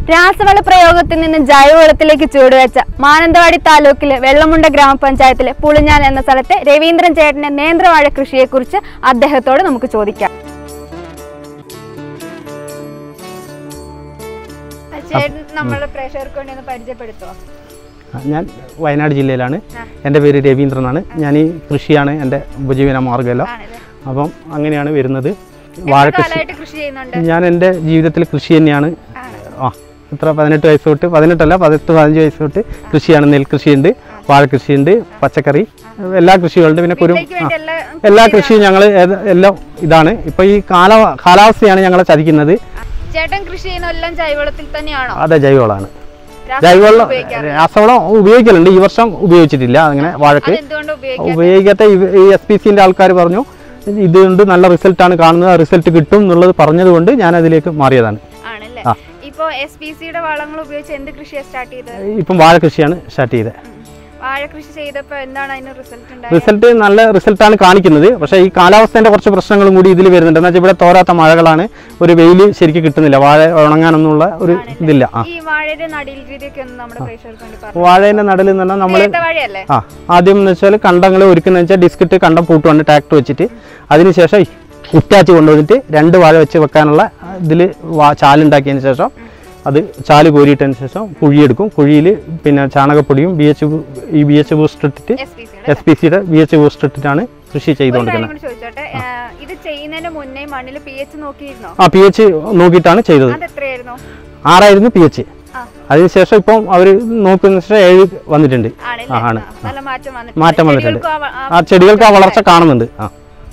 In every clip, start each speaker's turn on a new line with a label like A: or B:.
A: രാസവള പ്രയോഗത്തിൽ നിന്ന് ജൈവവളത്തിലേക്ക് ചുവടുവെച്ച മാനന്തവാടി താലൂക്കിലെ വെള്ളമുണ്ട ഗ്രാമപഞ്ചായത്തിലെ പുളിഞ്ഞാൽ എന്ന സ്ഥലത്തെ രവീന്ദ്രൻ ചേട്ടന്റെ നേന്ത്രവാഴ കൃഷിയെക്കുറിച്ച് അദ്ദേഹത്തോട് നമുക്ക് ചോദിക്കാം ചേട്ടൻ നമ്മുടെ പ്രേക്ഷകർക്ക് വേണ്ടി ഒന്ന് പരിചയപ്പെടുത്തുമോ
B: ഞാൻ വയനാട് ജില്ലയിലാണ് എൻ്റെ പേര് രവീന്ദ്രനാണ് ഞാൻ ഈ കൃഷിയാണ് എൻ്റെ ഉപജീവന മാർഗ്ഗമല്ല
A: ആണല്ലേ
B: അപ്പം അങ്ങനെയാണ് വരുന്നത്
A: എത്ര
B: വാഴ കൃഷി
A: കാലമായിട്ട് കൃഷി ചെയ്യുന്നുണ്ട്
B: ഞാൻ എൻ്റെ ജീവിതത്തിൽ കൃഷി തന്നെയാണ്
A: ആണ്.
B: ആ എത്ര പതിനെട്ട് വയസ്സ് തൊട്ട് പതിനെട്ടല്ല പതിനെട്ട് പതിനഞ്ച് വയസ്സ് തൊട്ട് കൃഷിയാണ് നെൽകൃഷിയുണ്ട് വാഴ കൃഷിയുണ്ട് പച്ചക്കറി എല്ലാ കൃഷികളുണ്ട് പിന്നെ കുരു
A: വീട്ടിലേക്ക്
B: ആ
A: വേണ്ടി എല്ലാ
B: എല്ലാ കൃഷിയും ഞങ്ങൾ എല്ലാം ഇതാണ് ഇപ്പോൾ ഈ കാല കാലാവസ്ഥയാണ് ഞങ്ങളെ ചതിക്കുന്നത്
A: ചേട്ടൻ കൃഷി ചെയ്യുന്ന എല്ലാം ജൈവവളത്തിൽ തന്നെയാണോ
B: അതെ ജൈവവളമാണ്
A: രാസവളം
B: ജൈവവളം
A: ഉപയോഗിക്കാറ്
B: രാസവളം ഉപയോഗിക്കലുണ്ട് ഈ വർഷം ഉപയോഗിച്ചിട്ടില്ല അങ്ങനെ വാഴക്ക്
A: അതെന്തുകൊണ്ട് ഉപയോഗിക്കാം
B: ഉപയോഗിക്കാത്ത ഇവ- ഈ എസ് പി സിന്റെ ആൾക്കാർ പറഞ്ഞു ഇതുകൊണ്ട് നല്ല റിസൾട്ടാണ് കാണുന്നത് ആ റിസൾട്ട് കിട്ടും എന്നുള്ളത് പറഞ്ഞതുകൊണ്ട് ഞാൻ അതിലേക്ക് മാറിയതാണ്
A: ആണല്ലേ
B: ആ.
A: ഇപ്പോ എസ് പി സിയുടെ വളങ്ങൾ ഉപയോഗിച്ച് എന്ത് കൃഷിയാണ് സ്റ്റാർട്ട് ചെയ്തത്
B: ഇപ്പം വാഴ കൃഷിയാണ് സ്റ്റാർട്ട് ചെയ്തത്
A: ഉം. വാഴ കൃഷി ചെയ്തപ്പോ എന്താണ് അതിന് റിസൾട്ട് ഉണ്ടായത്
B: റിസൾട്ട് നല്ല റിസൾട്ടാണ് കാണിക്കുന്നത് പക്ഷേ ഈ കാലാവസ്ഥേന്റെ കുറച്ച് പ്രശ്നങ്ങളും കൂടി ഇതിൽ വരുന്നുണ്ട് എന്ന് വെച്ചാൽ ഇവിടെ തോരാത്ത മഴകളാണ് ഒരു വെയിൽ ശരിക്കും കിട്ടുന്നില്ല വാഴ ഉണങ്ങാനൊന്നുള്ള ഒരു ഇതില്ല ആ
A: ഈ വാഴയുടെ നടീൽ രീതിയൊക്കെ ഒന്ന് നമ്മുടെ പ്രേക്ഷകർക്ക് വേണ്ടി പറഞ്ഞു
B: വാഴേന്റെ നടയിൽ എന്ന് പറഞ്ഞാൽ നമ്മൾ
A: വാഴയല്ലേ
B: ആ ആദ്യം എന്ന് വെച്ചാൽ കണ്ടങ്ങൾ ഒരുക്കുന്ന വെച്ചാൽ ഡിസ്കിട്ട് കണ്ടം പൂട്ടുവാണ് ട്രാക്ടർ വെച്ചിട്ട് അതിനുശേഷം ഈ ഇറ്റാച്ച് കൊണ്ടുവന്നിട്ട് രണ്ട് വാഴ വെച്ച് വെക്കാനുള്ള ഇതിൽ ചാലുണ്ടാക്കിയതിന് ശേഷം അത് ചാല് കോരിയിട്ടതിന് ശേഷം കുഴിയെടുക്കും കുഴിയിൽ പിന്നെ ചാണകപ്പൊടിയും ബി എച്ച് ഈ ബി എച്ച് ബൂസ്റ്റർ ഇട്ടിട്ട്
A: എസ് പി സിയുടെ
B: എസ് പി സിയുടെ ബി എച്ച് ബൂസ്റ്റർ ഇട്ടിട്ടാണ് കൃഷി
A: ഒരു കാര്യം
B: ചെയ്തുകൊണ്ടിരിക്കുന്നത്
A: കൂടി ചോദിച്ചോട്ടെ ആ, ഇത് ചെയ്യുന്നതിന് മുന്നേ മണ്ണിൽ പി എച്ച് നോക്കിയിരുന്നോ
B: ആ പി എച്ച് നോക്കിയിട്ടാണ് ചെയ്തത്
A: അത് എത്രയായിരുന്നു
B: ആറായിരുന്നു പി എച്ച്
A: ആ
B: അതിനുശേഷം ഇപ്പം അവർ നോക്കുന്ന ശേഷം ഏഴ് വന്നിട്ടുണ്ട്
A: ആണല്ലേ
B: ആ, ആണ്.
A: ആ, നല്ല മാറ്റം വന്നിട്ടുണ്ട്
B: മാറ്റം വന്നിട്ടുണ്ട്
A: ചെടികൾക്കും ആ വ- ആ,
B: ആ ചെടികൾക്ക് ആ വളർച്ച കാണുന്നുണ്ട് ആ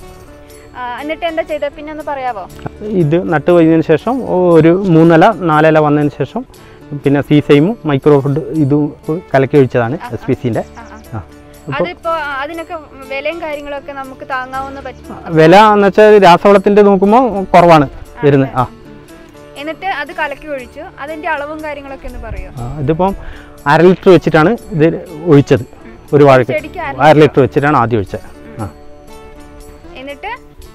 A: ആ, എന്നിട്ട് എന്താ ചെയ്തത് പിന്നെ ഒന്ന് പറയാവോ
B: ഇത് നട്ട് കഴിഞ്ഞതിന് ശേഷം ഒരു മൂന്നില നാലില വന്നതിന് ശേഷം പിന്നെ സീസൈമും മൈക്രോ ഫുഡ് ഇതും കലക്കി ഒഴിച്ചതാണ് എസ് പി സിൻ്റെ
A: ആ, ആ. അതിപ്പോ അതിനൊക്കെ വിലയും കാര്യങ്ങളൊക്കെ നമുക്ക് താങ്ങാവുന്ന പറ്റും
B: വില എന്ന് വെച്ചാൽ രാസവളത്തിൻ്റെ നോക്കുമ്പോൾ കുറവാണ് വരുന്നത് ആ
A: എന്നിട്ട് അത് കലക്കി ഒഴിച്ചു അതിന്റെ അളവും കാര്യങ്ങളൊക്കെ ഒന്ന് പറയോ
B: ആ, ഇതിപ്പം അര ലിറ്റർ വെച്ചിട്ടാണ് ഇത് ഒഴിച്ചത് ഒരു വാഴക്ക്
A: ചെടിക്ക് അര
B: അര ലിറ്റർ വെച്ചിട്ടാണ് ആദ്യം ഒഴിച്ചത് ആ
A: എന്നിട്ട്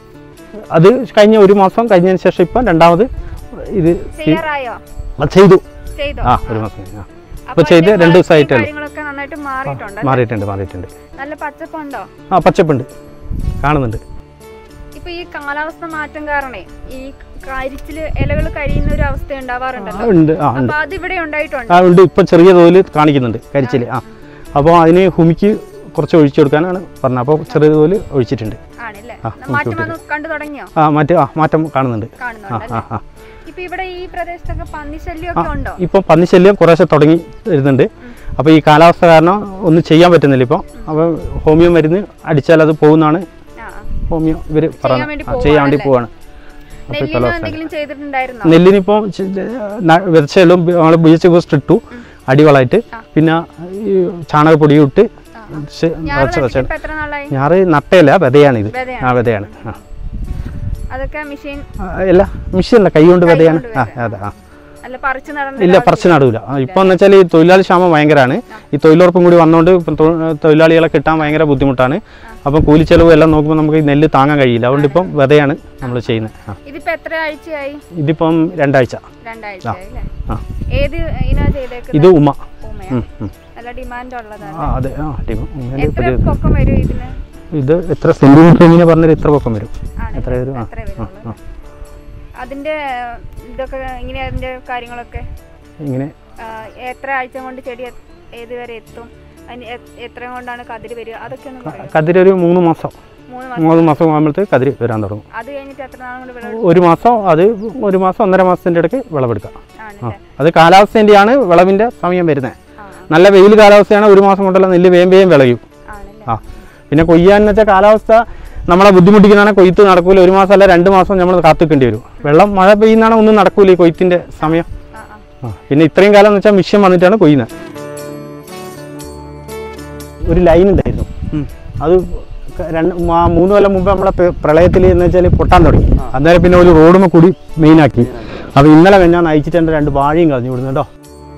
B: അത് കഴിഞ്ഞ ഒരു മാസം കഴിഞ്ഞതിന് ശേഷം ഇപ്പം രണ്ടാമത് ഇത്
A: ചെയ്യാറായോ
B: അത് ചെയ്തു
A: ചെയ്തോ
B: ആ ഒരു മാസം കഴിഞ്ഞ്. ആ
A: അപ്പൊ
B: ഇപ്പോൾ ചെയ്ത്
A: അതിന്റെ
B: രണ്ട്
A: വളർച്ചയും
B: ദിവസമായിട്ടേ ഉള്ളൂ
A: കാര്യങ്ങളൊക്കെ നന്നായിട്ട് മാറിയിട്ടുണ്ട്
B: മാറിയിട്ടുണ്ട് മാറിയിട്ടുണ്ട്
A: നല്ല പച്ചപ്പുണ്ടോ
B: ആ പച്ചപ്പുണ്ട് കാണുന്നുണ്ട്
A: ഇപ്പൊ ഈ കാലാവസ്ഥ മാറ്റം കാരണേ ഈ കരിച്ചില് ഇലകൾ കഴിയുന്ന ഒരു അവസ്ഥ
B: ആ,
A: ഉണ്ടാവാറുണ്ടല്ലോ
B: ഉണ്ട് ആ ഉണ്ട്
A: അപ്പൊ അത് ഇവിടെ ഉണ്ടായിട്ടുണ്ട്
B: ആ ഉണ്ട് ഇപ്പം ചെറിയ തോതിൽ കാണിക്കുന്നുണ്ട് കരിച്ചിൽ ആ അപ്പോൾ അതിന് ഹുമിക്ക് കുറച്ച് ഒഴിച്ചു കൊടുക്കാനാണ് പറഞ്ഞത് അപ്പോൾ ചെറിയ തോതിൽ ഒഴിച്ചിട്ടുണ്ട്
A: ആണല്ലേ
B: ആ,
A: മാറ്റം വന്ന് കണ്ടു തുടങ്ങിയോ
B: ആ മറ്റേ ആ മാറ്റം കാണുന്നുണ്ട് ആ
A: കാണുന്നുണ്ട്
B: ആ
A: അല്ലേ
B: ആ
A: ഇപ്പൊ ഇവിടെ ഈ പ്രദേശത്തൊക്കെ പന്നിശല്യമൊക്കെ ഉണ്ടോ
B: ഇപ്പം പന്നിശല്യം കുറേശ്ശെ തുടങ്ങി വരുന്നുണ്ട് അപ്പോൾ ഈ കാലാവസ്ഥ കാരണം ഒന്നും ചെയ്യാൻ പറ്റുന്നില്ല ഇപ്പോൾ അപ്പോൾ ഹോമിയോ മരുന്ന് അടിച്ചാൽ അത് പോകുന്നതാണ്
A: ആ ആ.
B: ഹോമിയോ ഇവർ
A: വേണ്ടി
B: പറയുന്നത് ചെയ്യാൻ വേണ്ടി പോവാണ് അപ്പോൾ ഈ
A: നെല്ലിനും
B: കാലാവസ്ഥ
A: എന്തെങ്കിലും ചെയ്തിട്ടുണ്ടായിരുന്നോ
B: നെല്ലിനിപ്പോൾ വിതച്ചെല്ലും നമ്മൾ ബീച്ച് ബൂസ്റ്റ് ഇട്ടു അടിവളമായിട്ട് പിന്നെ ഈ ചാണകപ്പൊടിയും ഇട്ട് ശ-
A: ഞാൻ
B: വെച്ച വെച്ച
A: ഇപ്പൊ എത്ര നാളായി
B: ഞാറ് നട്ടയല്ല വിതയാണ് ഇത്
A: വിതയാണ്.
B: ആ വിതയാണ് ആ
A: അതൊക്കെ മെഷീൻ
B: ആ, അല്ല മിഷ്യല്ല കൈ കൊണ്ട് വിതയാണ്
A: കൊണ്ട്
B: ആ അതെ ആ
A: അല്ല പറിച്ചു നടന്ന
B: ഇല്ല പറിച്ച് നടൂല ഇപ്പം എന്ന് വെച്ചാൽ ഈ തൊഴിലാളി ക്ഷാമം ഭയങ്കരമാണ് ഈ തൊഴിലുറപ്പും കൂടി വന്നുകൊണ്ട് ഇപ്പം തൊ- തൊഴിലാളികളെ കിട്ടാൻ ഭയങ്കര ബുദ്ധിമുട്ടാണ് അപ്പം കൂലിച്ചെലവ് എല്ലാം നോക്കുമ്പോൾ നമുക്ക് ഈ നെല്ല് താങ്ങാൻ കഴിയില്ല അതുകൊണ്ട് ഇപ്പം വിതയാണ് നമ്മൾ ചെയ്യുന്നത് ആ
A: ഇതിപ്പോ എത്ര ആഴ്ചയായി
B: ഇതിപ്പം രണ്ടാഴ്ച
A: രണ്ടാഴ്ചയായി അല്ലേ
B: ആ
A: ഏത് ഇനാ ചെയ്തേക്കുന്നത്
B: ഇത് ഉമ
A: ഉമ്മയാ?
B: ഉം, ഉം.
A: നല്ല ഡിമാൻഡ് ഉള്ളതാണ്
B: ആ അതെ ആ അടിമ ഉമ്മേൻ്റെ
A: എത്ര
B: പുതിയ
A: പൊക്കം വരും ഇതിന്
B: ഇത് എത്ര സെന്റിമീറ്റർ ഇങ്ങനെ പറഞ്ഞാൽ ഇത്ര പൊക്കം വരും
A: ആണ്
B: എത്ര വരും ആ
A: അത്രേ വരുള്ളൂ
B: ആ.
A: അതിന്റെ ഇതൊക്കെ ഇങ്ങനെ അതിന്റെ കാര്യങ്ങളൊക്കെ
B: ഇങ്ങനെ
A: ആ, എത്ര ആഴ്ച കൊണ്ട് ചെടി എ- ഏത് വരെ എത്തും അതിന് എ- എത്രയും കൊണ്ടാണ് കതിര് വരിക അതൊക്കെ ഒന്ന് പറയും
B: കതിരൊരു മൂന്ന് മാസം
A: മൂന്ന് മാസം
B: മൂന്ന് മാസം ആകുമ്പോഴത്തേക്ക് കതിര് വരാൻ തുടങ്ങും
A: അത് കഴിഞ്ഞിട്ട് എത്ര നാളും കൊണ്ട് വിളവ്
B: ഒരു മാസം അത് ഒരു മാസം ഒന്നര മാസത്തിൻ്റെ ഇടയ്ക്ക് വിളവെടുക്കാം ആ
A: ആണല്ലേ
B: അത് കാലാവസ്ഥേൻ്റെയാണ് വിളവിൻ്റെ സമയം വരുന്നത്
A: ആ
B: നല്ല വെയിൽ കാലാവസ്ഥയാണ് ഒരു മാസം കൊണ്ടുള്ള നെല്ല് വേഗം വേഗം വിളയും
A: ആണല്ലേ
B: ആ പിന്നെ കൊയ്യാന്ന് വെച്ചാൽ കാലാവസ്ഥ നമ്മളെ ബുദ്ധിമുട്ടിക്കുന്നതാണ് കൊയ്ത്ത് നടക്കൂല ഒരു മാസം അല്ല രണ്ട് മാസം നമ്മൾ കാത്തിക്കേണ്ടി വരും വെള്ളം മഴ പെയ്യുന്നതാണ് ഒന്നും നടക്കൂല ഈ കൊയ്ത്തിൻ്റെ സമയം
A: ആ ആ
B: ആ പിന്നെ ഇത്രയും കാലം എന്ന് വെച്ചാൽ മിഷ്യൻ വന്നിട്ടാണ് കൊയ്യുന്നത് ഒരു ലൈൻ ഉണ്ടായിരുന്നു അത് ക- രണ്ട് മാ- മൂന്ന് കൊല്ലം മുമ്പ് നമ്മളെ പ്രളയത്തിൽ എന്ന് വെച്ചാൽ പൊട്ടാൻ തുടങ്ങി അന്നേരം പിന്നെ ഒരു റോഡുമ കൂടി മെയിനാക്കി അപ്പോൾ ഇന്നലെ ഞാൻ നയിച്ചിട്ടുണ്ട് രണ്ട് വാഴയും കളഞ്ഞു വിടുന്നു കേട്ടോ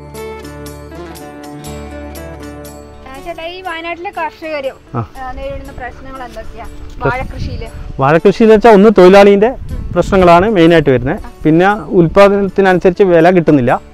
A: ആ, ചേട്ടാ ഈ വയനാട്ടിലെ കർഷകരും
B: ആ.
A: ആ, നേരിടുന്ന പ്രശ്നങ്ങൾ എന്തൊക്കെയാ വാഴ കൃഷിയില്
B: വാഴക്കൃഷി എന്ന് വെച്ചാൽ ഒന്ന് തൊഴിലാളീൻ്റെ പ്രശ്നങ്ങളാണ് മെയിനായിട്ട് വരുന്നത് പിന്നെ ഉൽപ്പാദനത്തിനനുസരിച്ച് വില കിട്ടുന്നില്ല
A: ആ.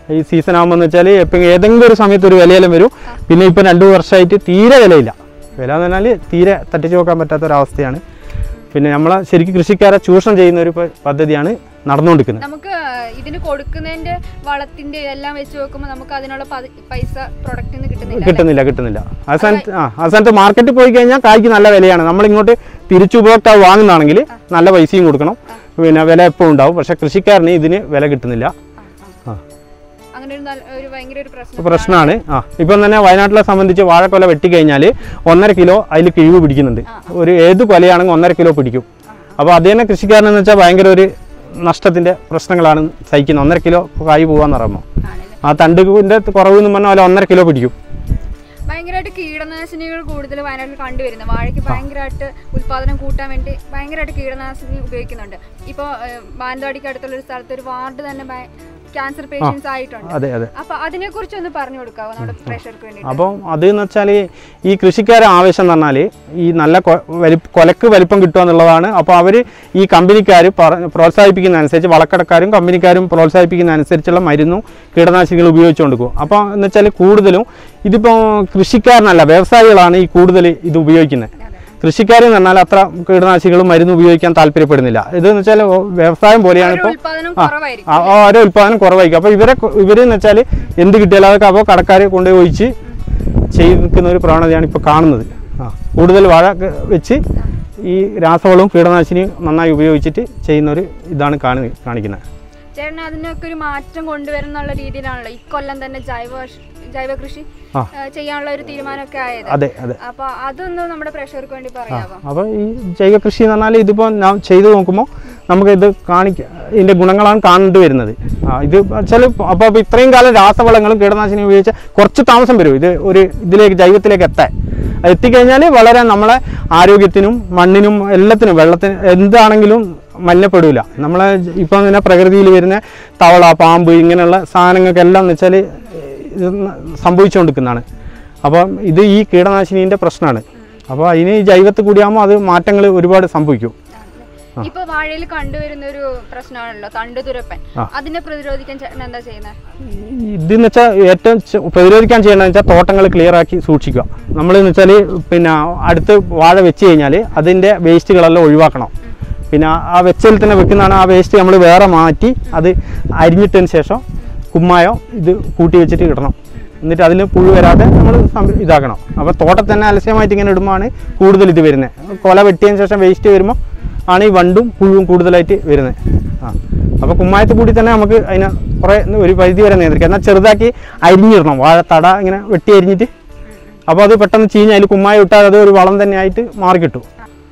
B: ഈ സീസൺ ആകുമ്പോൾ വെച്ചാൽ എപ്പോൾ ഏതെങ്കിലും ഒരു സമയത്ത് ഒരു വിലയെല്ലാം വരും പിന്നെ ഇപ്പം രണ്ട് വർഷമായിട്ട് തീരെ വിലയില്ല വില എന്ന് പറഞ്ഞാൽ തീരെ തട്ടിച്ച് നോക്കാൻ പറ്റാത്ത ഒരവസ്ഥയാണ് പിന്നെ നമ്മളെ ശരിക്കും കൃഷിക്കാരെ ചൂഷണം ചെയ്യുന്ന ഒരു പ- പദ്ധതിയാണ് നടന്നുകൊണ്ടിരിക്കുന്നത്
A: നമുക്ക് ഇതിന് കൊടുക്കുന്നതിന്റെ വളത്തിന്റെ ഇതെല്ലാം വെച്ച് നോക്കുമ്പോൾ നമുക്ക് അതിനുള്ള പതി- പൈസ പ്രൊഡക്റ്റിന് കിട്ടുന്നില്ല അല്ലേ?
B: കിട്ടുന്നില്ല കിട്ടുന്നില്ല അവസാനത്ത് ആ അവസാനത്ത് മാർക്കറ്റിൽ പോയി കഴിഞ്ഞാൽ കായ്ക്ക് നല്ല വിലയാണ് നമ്മളിങ്ങോട്ട് തിരിച്ചു ഉപഭോക്താവ് വാങ്ങുന്നതാണെങ്കിൽ നല്ല പൈസയും കൊടുക്കണം പിന്നെ വില എപ്പോഴും ഉണ്ടാവും പക്ഷേ കൃഷിക്കാരന് ഇതിന് വില കിട്ടുന്നില്ല
A: ആ, ആ.
B: ആ
A: അങ്ങനെ ഒരു നല്ല- ഒരു ഭയങ്കര ഒരു പ്രശ്നം
B: പ്രശ്നമാണ് ആ ഇപ്പം തന്നെ വയനാട്ടിലെ സംബന്ധിച്ച് വാഴക്കൊല വെട്ടിക്കഴിഞ്ഞാൽ ഒന്നര കിലോ അതിൽ കിഴിവ് പിടിക്കുന്നുണ്ട് ഒരു ഏത് കൊലയാണെങ്കിൽ ഒന്നര കിലോ പിടിക്കും അപ്പോൾ അത് തന്നെ കൃഷിക്കാരനെന്ന് വെച്ചാൽ ഭയങ്കര ഒരു നഷ്ടത്തിൻ്റെ പ്രശ്നങ്ങളാണ് സഹിക്കുന്നത് ഒന്നര കിലോ കായ് പോകാന്ന് പറയുമ്പോൾ
A: ആണല്ലേ
B: ആ തണ്ടിൻ്റെ കുറവ് എന്ന് പറഞ്ഞാൽ പോലെ ഒന്നര കിലോ പിടിക്കും
A: ഭയങ്കരമായിട്ട് കീടനാശിനികൾ കൂടുതൽ വയനാട്ടിൽ കണ്ടുവരുന്നത് വാഴയ്ക്ക് ഭയങ്കരമായിട്ട് ഉൽപാദനം കൂട്ടാൻ വേണ്ടി ഭയങ്കരമായിട്ട് കീടനാശിനി ഉപയോഗിക്കുന്നുണ്ട് ഇപ്പോൾ മാനന്തവാടിക്ക് അടുത്തുള്ള ഒരു സ്ഥലത്ത് ഒരു വാർഡ് തന്നെ ക്യാൻസർ പേഷ്യൻസ് ആയിട്ടുണ്ട്
B: അതെ അതെ
A: അപ്പൊ അതിനെ കുറിച്ച് ഒന്ന് പറഞ്ഞു കൊടുക്കാവോ നമ്മുടെ പ്രഷർക്ക് വേണ്ടി
B: അപ്പം അതെന്ന് വെച്ചാൽ ഈ കൃഷിക്കാരെ ആവശ്യം എന്ന് പറഞ്ഞാൽ ഈ നല്ല കൊ- വലി കൊലക്ക് വലിപ്പം കിട്ടുക എന്നുള്ളതാണ് അപ്പോൾ അവർ ഈ കമ്പനിക്കാർ പ്രോത്സാഹിപ്പിക്കുന്ന അനുസരിച്ച് വളക്കടക്കാരും കമ്പനിക്കാരും പ്രോത്സാഹിപ്പിക്കുന്ന അനുസരിച്ചുള്ള മരുന്നും കീടനാശിനികൾ ഉപയോഗിച്ചുകൊണ്ട് പോകും അപ്പോൾ എന്ന് വെച്ചാൽ കൂടുതലും ഇതിപ്പോൾ കൃഷിക്കാരനല്ല വ്യവസായികളാണ് ഈ കൂടുതൽ ഇത് ഉപയോഗിക്കുന്നത് കൃഷിക്കാർ എന്ന് പറഞ്ഞാൽ അത്ര കീടനാശികളും മരുന്ന് ഉപയോഗിക്കാൻ താല്പര്യപ്പെടുന്നില്ല ഇതെന്ന് വെച്ചാൽ വ്യവസായം പോലെയാണ് ഇപ്പോൾ
A: ഉൽപാദനം
B: ആ,
A: കുറവായിരിക്കും
B: ആ, ഓരോ ഉൽപ്പാദനം കുറവായിരിക്കും അപ്പോൾ ഇവരെ ഇവരെന്ന് വെച്ചാൽ എന്ത് കിട്ടിയാലും അതൊക്കെ അപ്പോൾ കടക്കാരെ കൊണ്ടുപോയി ഒഴിച്ച് ചെയ്തിരിക്കുന്ന ഒരു പ്രവണതയാണ് ഇപ്പോൾ കാണുന്നത് ആ കൂടുതൽ വാഴ ക- വെച്ച് ഈ രാസവളവും കീടനാശിനിയും നന്നായി ഉപയോഗിച്ചിട്ട് ചെയ്യുന്ന ഒരു ഇതാണ് കാണി കാണിക്കുന്നത്
A: ചേട്ടൻ അതിനൊക്കെ ഒരു മാറ്റം കൊണ്ടുവരുന്നുള്ള രീതിയിലാണല്ലോ ഇക്കൊല്ലം തന്നെ ജൈവ ജൈവ കൃഷി
B: ആ.
A: ഏഹ്, ചെയ്യാനുള്ള ഒരു തീരുമാനമൊക്കെ ആയത്
B: അതെ അതെ
A: അപ്പൊ അതൊന്ന് നമ്മുടെ പ്രഷർക്ക് വേണ്ടി പറയാമോ
B: അപ്പോൾ ഈ ജൈവ കൃഷി എന്ന് പറഞ്ഞാൽ ഇതിപ്പോൾ നാം ചെയ്തു നോക്കുമ്പോൾ നമുക്ക് ഇത് കാണിക്ക ഇതിൻ്റെ ഗുണങ്ങളാണ് കാണേണ്ടി വരുന്നത് ആ ഇത് വെച്ചാൽ അപ്പോൾ അപ്പോൾ ഇത്രയും കാലം രാസവളങ്ങളും കീടനാശിനി ഉപയോഗിച്ച് കുറച്ച് താമസം വരും ഇത് ഒരു ഇതിലേക്ക് ജൈവത്തിലേക്ക് എത്താൻ അത് എത്തിക്കഴിഞ്ഞാൽ വളരെ നമ്മളെ ആരോഗ്യത്തിനും മണ്ണിനും എല്ലാത്തിനും വെള്ളത്തിന് എന്താണെങ്കിലും മലിനപ്പെടില്ല നമ്മളെ ഇപ്പം തന്നെ പ്രകൃതിയിൽ വരുന്ന തവള പാമ്പ് ഇങ്ങനെയുള്ള സാധനങ്ങൾക്കെല്ലാം എന്ന് വെച്ചാൽ ഇത് സംഭവിച്ചുകൊണ്ടിരിക്കുന്നതാണ് അപ്പം ഇത് ഈ കീടനാശിനീൻ്റെ പ്രശ്നമാണ് അപ്പോൾ അതിന് ഈ ജൈവത്തിൽ കൂടിയാകുമ്പോൾ അത് മാറ്റങ്ങൾ ഒരുപാട് സംഭവിക്കും
A: ഇപ്പൊ വാഴയിൽ കണ്ടുവരുന്ന ഒരു പ്രശ്നമാണല്ലോ തണ്ടുതുരപ്പൻ
B: ആ.
A: അതിനെ പ്രതിരോധിക്കാൻ ചേട്ടൻ എന്താ ചെയ്യുന്നത്
B: ഇതെന്ന് വെച്ചാൽ ഏറ്റവും ചെ- പ്രതിരോധിക്കാൻ ചെയ്യേണ്ടതെന്ന് വെച്ചാൽ തോട്ടങ്ങൾ ക്ലിയർ ആക്കി സൂക്ഷിക്കുക നമ്മളെന്ന് വെച്ചാൽ പിന്നെ അടുത്ത് വാഴ വെച്ച് കഴിഞ്ഞാൽ അതിൻ്റെ വേസ്റ്റുകളെല്ലാം ഒഴിവാക്കണം പിന്നെ ആ വെച്ചതിൽ തന്നെ വെക്കുന്നതാണ് ആ വേസ്റ്റ് നമ്മൾ വേറെ മാറ്റി അത് അരിഞ്ഞിട്ടതിന് ശേഷം കുമ്മായോ ഇത് കൂട്ടി വെച്ചിട്ട് ഇടണം എന്നിട്ട് അതിൽ പുഴു വരാതെ നമ്മൾ ഇതാക്കണം അപ്പോൾ തോട്ടത്തിൽ തന്നെ അലസ്യമായിട്ട് ഇങ്ങനെ ഇടുമ്പോഴാണ് കൂടുതൽ ഇത് വരുന്നത് കൊല വെട്ടിയതിന് ശേഷം വേസ്റ്റ് വരുമ്പോൾ ആണ് ഈ വണ്ടും പുഴുവും കൂടുതലായിട്ട് വരുന്നത് ആ അപ്പോൾ കുമ്മായത്തിൽ കൂടി തന്നെ നമുക്ക് അതിനെ കുറേ ഒരു പരിധി വരെ നിയന്ത്രിക്കാം എന്നാൽ ചെറുതാക്കി അരിഞ്ഞിടണം വാഴ തട ഇങ്ങനെ വെട്ടി അരിഞ്ഞിട്ട് അപ്പോൾ അത് പെട്ടെന്ന് ചീഞ്ഞ് അതിൽ കുമ്മായ ഇട്ടാൽ അത് ഒരു വളം തന്നെ ആയിട്ട് മാറി കിട്ടും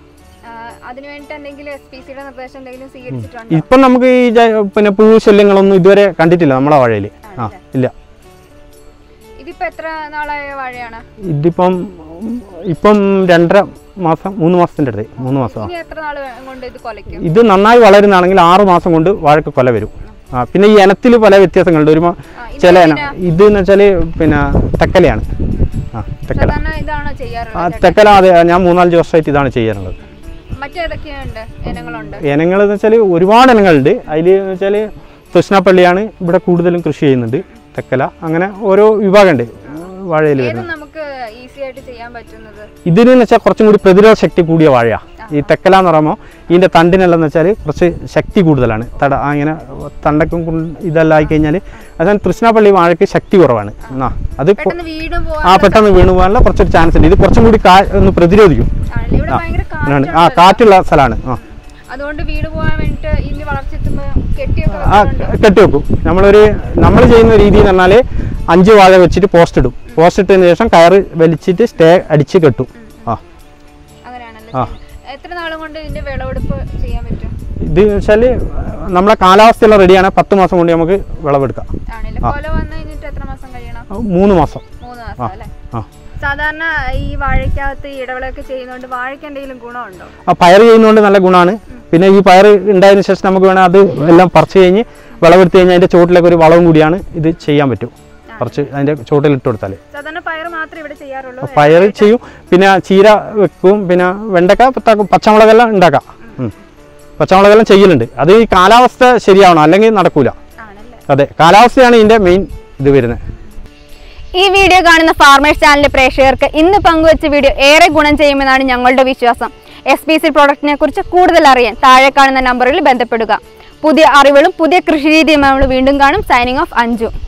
A: അതിനു വേണ്ടിട്ട് എന്തെങ്കിലും എസ് പി സിയുടെ നിർദ്ദേശം എന്തെങ്കിലും സ്വീകരിച്ചിട്ടുണ്ടോ
B: ഇപ്പം നമുക്ക് ഈ ജൈ- പിന്നെ പുഴു ശല്യങ്ങളൊന്നും ഇതുവരെ കണ്ടിട്ടില്ല നമ്മളെ വാഴയിൽ ആ ഇല്ല
A: ഇതിപ്പോ എത്ര നാളായ വാഴയാണ്
B: ഇതിപ്പം ഇപ്പം രണ്ടര മാസം മൂന്ന് മാസത്തിൻ്റെ അടുത്ത് മൂന്ന് മാസം
A: ഇനി എത്ര നാൾ കൊണ്ട് ഇത് കൊലയ്ക്കും
B: ഇത് നന്നായി വളരുന്നതാണെങ്കിൽ ആറ് മാസം കൊണ്ട് വാഴക്ക് കൊല വരും ആ പിന്നെ ഈ ഇനത്തിൽ പല വ്യത്യാസങ്ങളുണ്ട് ഒരു മ-
A: ആ, ഇത്
B: ചില ഇനം
A: എങ്ങനെയാ?
B: ഇത് എന്ന് വെച്ചാൽ പിന്നെ തെക്കലയാണ് ആ തെക്കല
A: സാധാരണ ഇതാണോ
B: ആ
A: ചെയ്യാറുള്ളത്
B: തെക്കല അതെ ഞാൻ മൂന്നാലഞ്ച് വർഷമായിട്ട് ഇതാണ് ചെയ്യാറുള്ളത്
A: മറ്റേതൊക്കെയുണ്ട് ഇനങ്ങളുണ്ട്
B: ഇനങ്ങൾ എന്ന് വെച്ചാൽ ഒരുപാട് ഇനങ്ങളുണ്ട് അതിൽ എന്ന് വെച്ചാൽ കൃഷ്ണപ്പള്ളിയാണ് ഇവിടെ കൂടുതലും കൃഷി ചെയ്യുന്നുണ്ട് തെക്കല അങ്ങനെ ഓരോ വിഭാഗമുണ്ട് വാഴയിൽ
A: ഏത്
B: വരുന്നത്
A: നമുക്ക് ഈസി ആയിട്ട് ചെയ്യാൻ പറ്റുന്നത്
B: ഇതിന് എന്ന് വെച്ചാൽ കുറച്ചും കൂടി പ്രതിരോധ ശക്തി കൂടിയ വാഴയാണ് ഈ തെക്കല എന്ന് പറയുമ്പോൾ ഇതിൻ്റെ തണ്ടിനെല്ലാം എന്ന് വെച്ചാൽ കുറച്ച് ശക്തി കൂടുതലാണ് തട ആ ഇങ്ങനെ തണ്ടക്കും കും- ഇതെല്ലാം ആയിക്കഴിഞ്ഞാൽ അതാണ് തൃശ്ശനാപ്പള്ളി വാഴയ്ക്ക് ശക്തി കുറവാണ് എന്നാ അത് കൊ-
A: പെട്ടെന്ന് വീടും
B: ആ
A: പോവാൻ
B: പെട്ടെന്ന് വീണു പോകാനുള്ള കുറച്ചൊരു ചാൻസ് ഉണ്ട് ഇത് കുറച്ചും കൂടി കാ ഒന്ന് പ്രതിരോധിക്കും
A: ആണല്ലേ ഇവിടെ ഭയങ്കര
B: ആണ് ആ
A: കാറ്റുണ്ട്
B: കാറ്റുള്ള സ്ഥലമാണ് ആ
A: അതുകൊണ്ട് വീട് പോകാൻ വേണ്ടിട്ട് ഇതിന് വളർച്ചെത്തുമ്പോ കെട്ടിയൊക്കെ
B: ആ
A: വെക്കുന്നുണ്ട്
B: കെട്ടിവെക്കും നമ്മളൊരു നമ്മൾ ചെയ്യുന്ന രീതി എന്ന് പറഞ്ഞാൽ അഞ്ച് വാഴ വെച്ചിട്ട് പോസ്റ്റ് ഇടും പോസ്റ്റ് ഇട്ടതിന് ശേഷം കയറ് വലിച്ചിട്ട് സ്റ്റേ അടിച്ച് കെട്ടും ആ
A: അങ്ങനെയാണല്ലേ
B: ആ.
A: ചെയ്യുന്നത്. എത്ര നാളും കൊണ്ട് ഇതിന്റെ വിളവെടുപ്പ് ചെയ്യാൻ പറ്റും
B: ഇത് വെച്ചാൽ നമ്മളെ കാലാവസ്ഥയെല്ലാം റെഡിയാണ് പത്ത് മാസം കൊണ്ട് നമുക്ക് വിളവെടുക്കാം
A: ആണല്ലേ കൊല വന്നു കഴിഞ്ഞിട്ട് എത്ര മാസം കഴിയണം
B: ആ, മൂന്ന് മാസം
A: മൂന്ന്
B: ആ
A: മാസം അല്ലേ
B: ആ
A: സാധാരണ ഈ വാഴയ്ക്കകത്ത് ഈ ഇടവിളയൊക്കെ ചെയ്യുന്നോണ്ട് വാഴയ്ക്ക് എന്തെങ്കിലും ഗുണമുണ്ടോ
B: ആ പയർ ചെയ്യുന്നതുകൊണ്ട് നല്ല ഗുണമാണ് പിന്നെ ഈ പയർ ഉണ്ടായതിനു ശേഷം നമുക്ക് വേണം അത് എല്ലാം പറിച്ച് കഴിഞ്ഞ് വിളവെടുത്ത് കഴിഞ്ഞാൽ അതിൻ്റെ ചോട്ടിലേക്ക് ഒരു വളവും കൂടിയാണ് ഇത് ചെയ്യാൻ പറ്റും കുറച്ച് അതിൻ്റെ ചോട്ടിൽ ഇട്ട് കൊടുത്താൽ
A: സാധാരണ പയർ മാത്രമേ ഇവിടെ ചെയ്യാറുള്ളൂ
B: പയർ ചെയ്യും പിന്നെ ചീര വെക്കും പിന്നെ വെണ്ടക്ക പത്ത- പച്ചമുളകെല്ലാം ഉണ്ടാക്കാം ഉം. പച്ചമുളകെല്ലാം ചെയ്യലുണ്ട് അത് ഈ കാലാവസ്ഥ ശരിയാവണം അല്ലെങ്കിൽ നടക്കൂല
A: ആണല്ലേ
B: അതെ കാലാവസ്ഥയാണ് ഇതിൻ്റെ മെയിൻ ഇത് വരുന്നത്
A: ഈ വീഡിയോ കാണുന്ന ഫാർമേഴ്സ് ചാനലിലെ പ്രേക്ഷകർക്ക് ഇന്ന് പങ്കുവച്ച വീഡിയോ ഏറെ ഗുണം ചെയ്യുമെന്നാണ് ഞങ്ങളുടെ വിശ്വാസം എസ് പി സി പ്രോഡക്റ്റിനെ കുറിച്ച് കൂടുതൽ അറിയാൻ താഴെ കാണുന്ന നമ്പറിൽ ബന്ധപ്പെടുക പുതിയ അറിവുകളും പുതിയ കൃഷി രീതിയും നമ്മൾ വീണ്ടും കാണും സൈനിങ് ഓഫ് അഞ്ചു